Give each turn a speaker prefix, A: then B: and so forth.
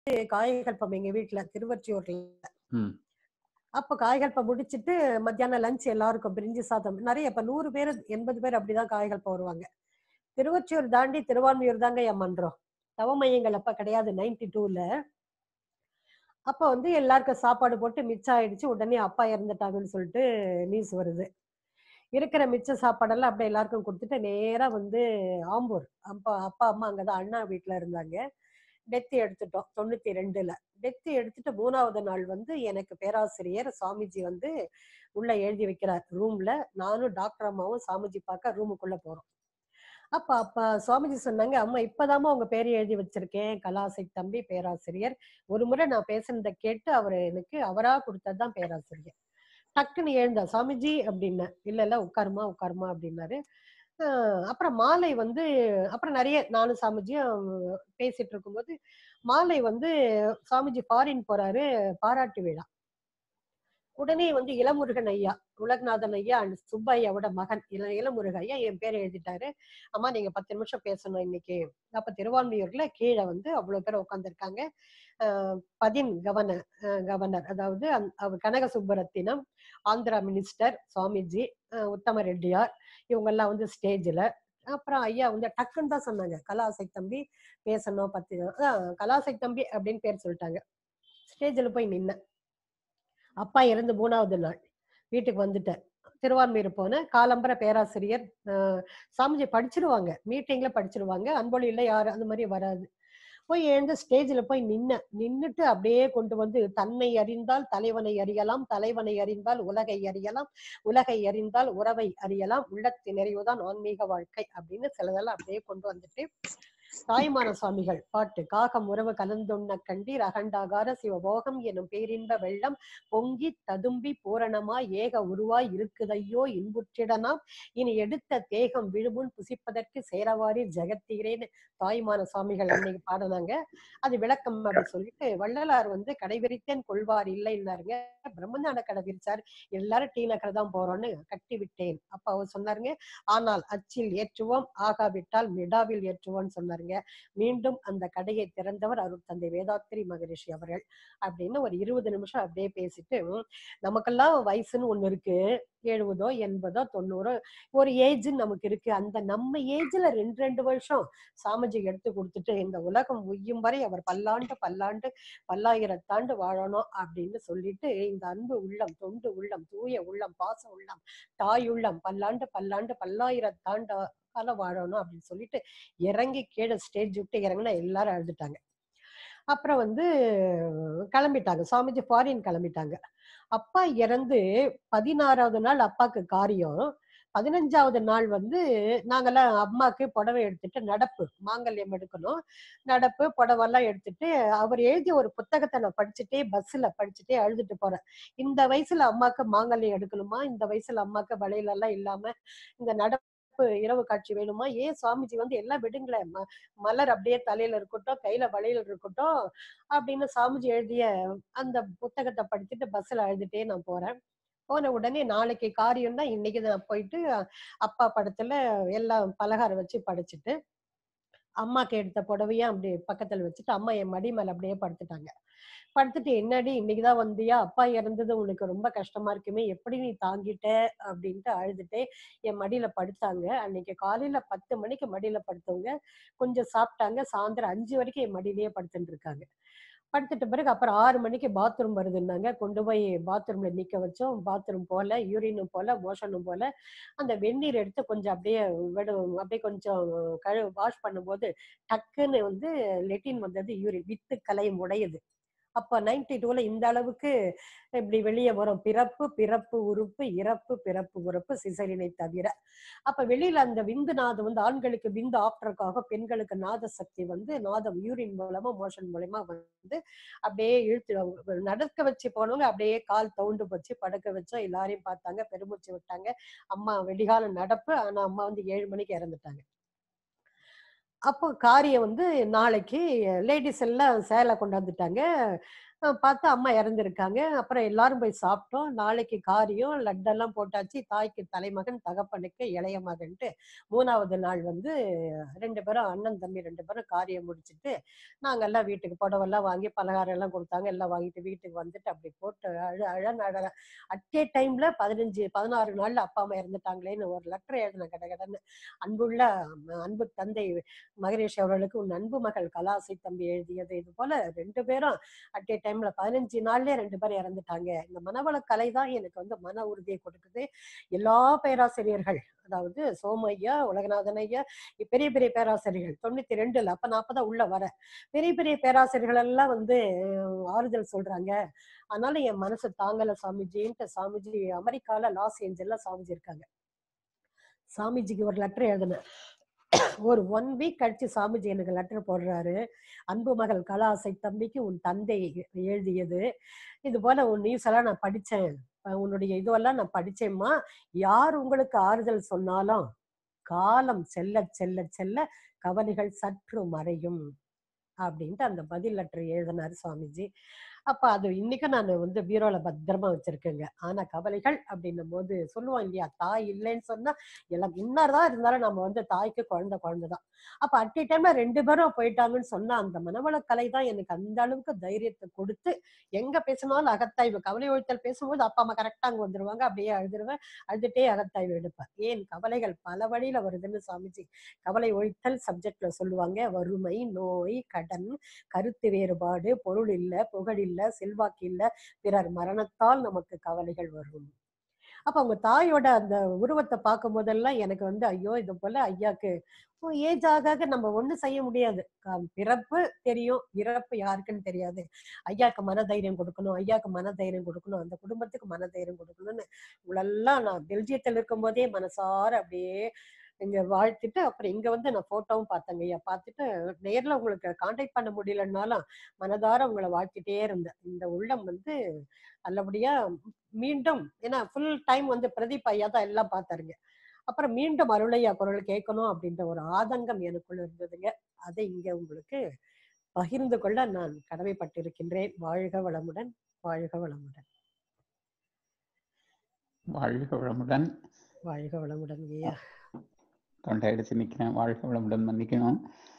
A: காய்கல்பம் எங்க வீட்டுல திருவொற்றியூர்ல
B: ம்
A: அப்ப காய்கல்பம் முடிச்சிட்டு மத்தியானம் லஞ்ச் எல்லாருக்கும் பிரிஞ்சு சாதம் நிறைய இப்ப நூறு பேர் எண்பது பேர் அப்படிதான் காய்கல்பம் வருவாங்க திருவொற்றியூர் தாண்டி திருவான்மியூர் தாங்க என் மன்றம் தவ மையங்கள் அப்ப கிடையாது நைன்டி டூல அப்ப வந்து எல்லாருக்கும் சாப்பாடு போட்டு மிச்சம் ஆயிடுச்சு உடனே அப்பா இறந்துட்டாங்கன்னு சொல்லிட்டு நியூஸ் வருது இருக்கிற மிச்ச சாப்பாடெல்லாம் அப்படியே எல்லாருக்கும் கொடுத்துட்டு நேரா வந்து ஆம்பூர் அப்பா அப்பா அம்மா அங்கதான் அண்ணா வீட்டுல இருந்தாங்க டெத்து எடுத்துட்டோம் தொண்ணூத்தி ரெண்டுல டெத்து எடுத்துட்டு மூணாவது நாள் வந்து எனக்கு பேராசிரியர் சாமிஜி வந்து உள்ள எழுதி வைக்கிறார் ரூம்ல நானும் டாக்டர் அம்மாவும் சாமிஜி பார்க்க ரூமுக்குள்ள போறோம் அப்ப அப்ப சுவாமிஜி சொன்னாங்க அம்மா இப்பதாம்மா உங்க பேரை எழுதி வச்சிருக்கேன் கலாசை தம்பி பேராசிரியர் ஒரு முறை நான் பேசுனதை கேட்டு அவர் எனக்கு அவரா கொடுத்ததுதான் பேராசிரியர் டக்குன்னு எழுந்தா சாமிஜி அப்படின்னேன் இல்ல இல்ல உட்காருமா உட்காருமா அப்படின்னாரு ஆஹ் அப்புறம் மாலை வந்து அப்புறம் நிறைய நானும் சாமிஜியும் பேசிட்டு இருக்கும்போது மாலை வந்து சாமிஜி ஃபாரின் போறாரு பாராட்டு விழா உடனே வந்து இளமுருகன் ஐயா உலகநாதன் ஐயா அண்ட் சுப்பையாவோட மகன் இள இளமுருகன் ஐயா என் பேரை எழுதிட்டாரு அம்மா நீங்க பத்து நிமிஷம் பேசணும் இன்னைக்கு அப்ப திருவான்மியூர்ல கீழே வந்து அவ்வளவு பேர் உட்காந்துருக்காங்க பதின் கவர்னர் அஹ் கவர்னர் அதாவது அந்த- அவர் கனக சுப்பரத்தினம் ஆந்திரா மினிஸ்டர் சுவாமிஜி அஹ் உத்தம ரெட்டியார் இவங்க எல்லாம் வந்து ஸ்டேஜ்ல அப்புறம் ஐயா வந்து டக்குன்னு தான் சொன்னாங்க கலாசை தம்பி பேசணும் பத்து அதான் கலாசை தம்பி அப்படின்னு பேர் சொல்லிட்டாங்க ஸ்டேஜில் போய் நின்னேன் அப்பா இறந்து மூணாவது நாள் வீட்டுக்கு வந்துட்டேன் திருவான்மீர் போனேன் காலம்பர பேராசிரியர் அஹ், சாமிஜி படிச்சிருவாங்க மீட்டிங்ல படிச்சிருவாங்க அன்பொழியில யாரும் அந்த மாதிரி வராது போய் எழுந்து ஸ்டேஜில் போய் நின்ன நின்னுட்டு அப்படியே கொண்டு வந்து தன்னை அறிந்தால் தலைவனை அறியலாம் தலைவனை அறிந்தால் உலகை அறியலாம் உலகை அறிந்தால் உறவை அறியலாம் உள்ளத்தின் நிறைவுதான் ஆன்மீக வாழ்க்கை அப்படின்னு சிலதெல்லாம் அப்படியே கொண்டு வந்துட்டு தாய்மான சுவாமிகள் பாட்டு காகம் உறவு கலந்துண்ண கண்டீர் அகண்டாகார சிவபோகம் எனும் பேரின்ப வெள்ளம் பொங்கி ததும்பி பூரணமாய் ஏக உருவாய் இருக்குதையோ இன்புற்றிடனாம் இனி எடுத்த தேகம் விழுமுன் புசிப்பதற்கு சேரவாரி ஜெகத்தீரேன்னு தாய்மான சுவாமிகள் அன்னைக்கு பாடினாங்க அது விளக்கம் அப்படி சொல்லிட்டு வள்ளலார் வந்து கடைவிரித்தேன் கொள்வார் இல்லைன்னாருங்க பிரம்மஞான கடை விரிச்சார் எல்லாரும் டி நகர் தான் போறோம்னு கட்டி விட்டேன் அப்ப அவர் சொன்னாருங்க ஆனால் அச்சில் ஏற்றுவோம் ஆகாவிட்டால் மிடாவில் ஏற்றுவோம்னு சொன்னாருங்க மீண்டும் அந்த கடையை திறந்தவர் அருள் தந்தை வேதாத்திரி மகரிஷி அவர்கள் அப்படின்னு ஒரு இருபது நிமிஷம் அப்படியே பேசிட்டு "ம், நமக்கெல்லாம் வயசுன்னு ஒண்ணு இருக்கு எழுபதோ எண்பதோ தொண்ணூறோ ஒரு ஏஜ் நமக்கு இருக்கு அந்த நம்ம ஏஜ்ல ரெண்டு ரெண்டு வருஷம் சாமிஜி எடுத்து கொடுத்துட்டு இந்த உலகம் உய்யும் வரை அவர் பல்லாண்டு பல்லாண்டு பல்லாயிரத்தாண்டு வாழணும் அப்படின்னு சொல்லிட்டு இந்த அன்பு உள்ளம் தொண்டு உள்ளம் தூய உள்ளம் பாச உள்ளம் தாய் உள்ளம் பல்லாண்டு பல்லாண்டு பல்லாயிரத்தாண்டு காலம் வாழணும் அப்படின்னு சொல்லிட்டு இறங்கி கீழே ஸ்டேஜ் விட்டு இறங்கினா எல்லாரும் அழுதுட்டாங்க அப்புறம் வந்து கிளம்பிட்டாங்க சுவாமிஜி ஃபாரின் கிளம்பிட்டாங்க அப்பா இறந்து பதினாறாவது நாள் அப்பாக்கு காரியம் பதினஞ்சாவது நாள் வந்து நாங்கெல்லாம் அம்மாக்கு புடவை எடுத்துட்டு நடப்பு மாங்கல்யம் எடுக்கணும் நடப்பு புடவெல்லாம் எடுத்துட்டு அவர் எழுதிய ஒரு புத்தகத்தை நான் படிச்சுட்டே பஸ்ல படிச்சுட்டே அழுதுட்டு போறேன் இந்த வயசுல அம்மாக்கு மாங்கல்யம் எடுக்கணுமா இந்த வயசுல அம்மாக்கு வளையல் எல்லாம் இல்லாம இந்த நடப்பு இரவு காட்சி வேணுமா ஏன் சுவாமிஜி வந்து எல்லாம் விடுங்களேன் ம- மலர் அப்படியே தலையில இருக்கட்டும் கையில வளையல் இருக்கட்டும் அப்படின்னு சாமிஜி எழுதிய அந்த புத்தகத்தை படிச்சுட்டு பஸ்ல அழுதுட்டே நான் போறேன் போன உடனே நாளைக்கு காரியம்னா இன்னைக்கு நான் போயிட்டு அப்பா படத்துல எல்லாம் பலகாரம் வச்சு படிச்சுட்டு அம்மாக்கு எடுத்த புடவையா அப்படியே பக்கத்துல வச்சுட்டு அம்மா என் மடி மேல அப்படியே படுத்துட்டாங்க படுத்துட்டு என்னடி இன்னைக்குதான் வந்தியா அப்பா இறந்தது உனக்கு ரொம்ப கஷ்டமா இருக்குமே எப்படி நீ தாங்கிட்ட அப்படின்ட்டு அழுதுட்டே என் மடியில படுத்தாங்க அன்னைக்கு காலையில பத்து மணிக்கு மடியில படுத்தவங்க கொஞ்சம் சாப்பிட்டாங்க சாயந்தரம் அஞ்சு வரைக்கும் என் மடியிலேயே படுத்துட்டு இருக்காங்க படுத்துட்ட பிறகு அப்புறம் ஆறு மணிக்கு பாத்ரூம் வருதுன்னாங்க கொண்டு போய் பாத்ரூம்ல நிக்க வச்சோம் பாத்ரூம் போல யூரினும் போல மோஷனும் போல அந்த வெந்நீர் எடுத்து கொஞ்சம் அப்படியே விடு அப்படியே கொஞ்சம் கழு வாஷ் பண்ணும்போது டக்குன்னு வந்து லெட்டின் வந்தது யூரின் வித்து கலையும் உடையுது அப்ப நைன்டி டூல இந்த அளவுக்கு இப்படி வெளியே வரும் பிறப்பு பிறப்பு உறுப்பு இறப்பு பிறப்பு உறுப்பு சிசரினை தவிர அப்ப வெளியில அந்த விந்து நாதம் வந்து ஆண்களுக்கு விந்து ஆப்டருக்காக பெண்களுக்கு நாத சக்தி வந்து நாதம் யூரின் மூலமா மோஷன் மூலமா வந்து அப்படியே இழுத்து நடக்க வச்சு போனவங்க அப்படியே கால் தவுண்டு போச்சு படுக்க வச்சோம் எல்லாரையும் பார்த்தாங்க பெருமூச்சு விட்டாங்க அம்மா வெடிகால நடப்பு ஆனா அம்மா வந்து ஏழு மணிக்கு இறந்துட்டாங்க அப்போ காரியம் வந்து நாளைக்கு லேடிஸ் எல்லாம் சேலை கொண்டாந்துட்டாங்க அஹ் பார்த்தா அம்மா இறந்துருக்காங்க அப்புறம் எல்லாரும் போய் சாப்பிட்டோம் நாளைக்கு காரியம் லட்டெல்லாம் போட்டாச்சு தாய்க்கு தலைமகன் தகப்பனுக்கு இளைய மகன்ட்டு மூணாவது நாள் வந்து ரெண்டு பேரும் அண்ணன் தம்பி ரெண்டு பேரும் காரியம் முடிச்சிட்டு நாங்க எல்லாம் வீட்டுக்கு புடவெல்லாம் வாங்கி பலகாரம் எல்லாம் கொடுத்தாங்க எல்லாம் வாங்கிட்டு வீட்டுக்கு வந்துட்டு அப்படி போட்டு அழ அழ நட அட்டே டைம்ல பதினஞ்சு பதினாறு நாள்ல அப்பா அம்மா இறந்துட்டாங்களேன்னு ஒரு லெட்டர் எழுதின கட கடன்னு அன்புள்ள அஹ், அன்பு தந்தை மகரேஷ் அவர்களுக்கு உன் அன்பு மகள் கலாசை தம்பி எழுதியது இது போல ரெண்டு பேரும் அட் ஏ டைம்ல பதினஞ்சு நாள்லயே ரெண்டு பேரும் இறந்துட்டாங்க இந்த மனவள கலை தான் எனக்கு வந்து மன உறுதியை கொடுக்குது எல்லா பேராசிரியர்கள் அதாவது சோமையா உலகநாதன் ஐயா பெரிய பெரிய பேராசிரியர்கள் தொண்ணூத்தி ரெண்டுல அப்ப நான் அப்பதான் உள்ள வர பெரிய பெரிய பேராசிரியர்கள் எல்லாம் வந்து அஹ், ஆறுதல் சொல்றாங்க அதனால என் மனசு தாங்கல சாமிஜின்ட்டு சாமிஜி அமெரிக்கால லாஸ் ஏஞ்சல்ல சாமிஜி இருக்காங்க சாமிஜிக்கு ஒரு லெட்டர் எழுதினேன் ஒரு ஒன் வீக் கழிச்சு சாமிஜி எனக்கு லெட்டர் போடுறாரு அன்பு மகள் கலாசை தம்பிக்கு உன் தந்தை எழுதியது இது போல உன் நியூஸ் எல்லாம் நான் படிச்சேன் அஹ் உன்னுடைய இதுவெல்லாம் நான் படிச்சேம்மா யார் உங்களுக்கு ஆறுதல் சொன்னாலும் காலம் செல்ல செல்ல செல்ல கவலைகள் சற்று மறையும் அப்படின்ட்டு அந்த பதில் லெட்டர் எழுதினாரு சுவாமிஜி அப்ப அது இன்னைக்கும் நான் வந்து பீரோல பத்திரமா வச்சிருக்கேங்க ஆனா கவலைகள் அப்படின்னும் போது சொல்லுவோம் இல்லையா தாய் இல்லைன்னு சொன்னா எல்லாம் இன்னார்தான் இருந்தாலும் நம்ம வந்து தாய்க்கு குழந்தை குழந்தைதான் அப்ப அட் டைம்ல ரெண்டு பேரும் போயிட்டாங்கன்னு சொன்னா அந்த மனவள கலை தான் எனக்கு அந்த அளவுக்கு தைரியத்தை கொடுத்து எங்க பேசினாலும் அகத்தாய்வு கவலை ஒழித்தல் பேசும்போது அப்பா அம்மா கரெக்டா அங்க வந்துருவாங்க அப்படியே அழுதுருவேன் அழுதுட்டே அகத்தாய்வு எடுப்பேன் ஏன் கவலைகள் பல வழியில வருதுன்னு சாமிஜி கவலை ஒழித்தல் சப்ஜெக்ட்ல சொல்லுவாங்க வறுமை நோய் கடன் கருத்து வேறுபாடு பொருள் இல்ல புகழ் இல்ல செல்வாக்கு இல்ல பிறர் மரணத்தால் நமக்கு கவலைகள் வரும் அப்ப அவங்க தாயோட அந்த உருவத்தை பார்க்கும் போதெல்லாம் எனக்கு வந்து ஐயோ இது போல ஐயாக்கு ஏஜ் ஆக ஆக நம்ம ஒண்ணும் செய்ய முடியாது க- பிறப்பு தெரியும் இறப்பு யாருக்குன்னு தெரியாது ஐயாக்கு மனதைரியம் கொடுக்கணும் ஐயாக்கு மனதைரியம் கொடுக்கணும் அந்த குடும்பத்துக்கு மனதைரியம் கொடுக்கணும்னு இவ்வளெல்லாம் நான் பெல்ஜியத்தில் இருக்கும் போதே மனசார அப்படியே இங்க வாழ்த்திட்டு அப்புறம் இங்க வந்து நான் போட்டோவும் பார்த்தேங்க ஐயா பார்த்துட்டு நேர்ல உங்களுக்கு கான்டாக்ட் பண்ண முடியலன்னாலும் மனதார உங்களை வாழ்த்திட்டே இருந்தேன் இந்த உள்ளம் வந்து நல்லபடியா மீண்டும் ஏன்னா ஃபுல் டைம் வந்து பிரதீப் ஐயா தான் எல்லாம் பார்த்தாருங்க அப்புறம் மீண்டும் அருளையா குரல் கேட்கணும் அப்படின்ற ஒரு ஆதங்கம் எனக்குள்ள இருந்ததுங்க அதை இங்க உங்களுக்கு பகிர்ந்து கொள்ள நான் கடமைப்பட்டிருக்கின்றேன் வாழ்க வளமுடன் வாழ்க வளமுடன்
B: வாழ்க வளமுடன்
A: வாழ்க வளமுடன் ஐயா
B: தொண்டை அடிச்சு நிக்கிறேன் வாழ்க வளமுடன் மன்னிக்கணும்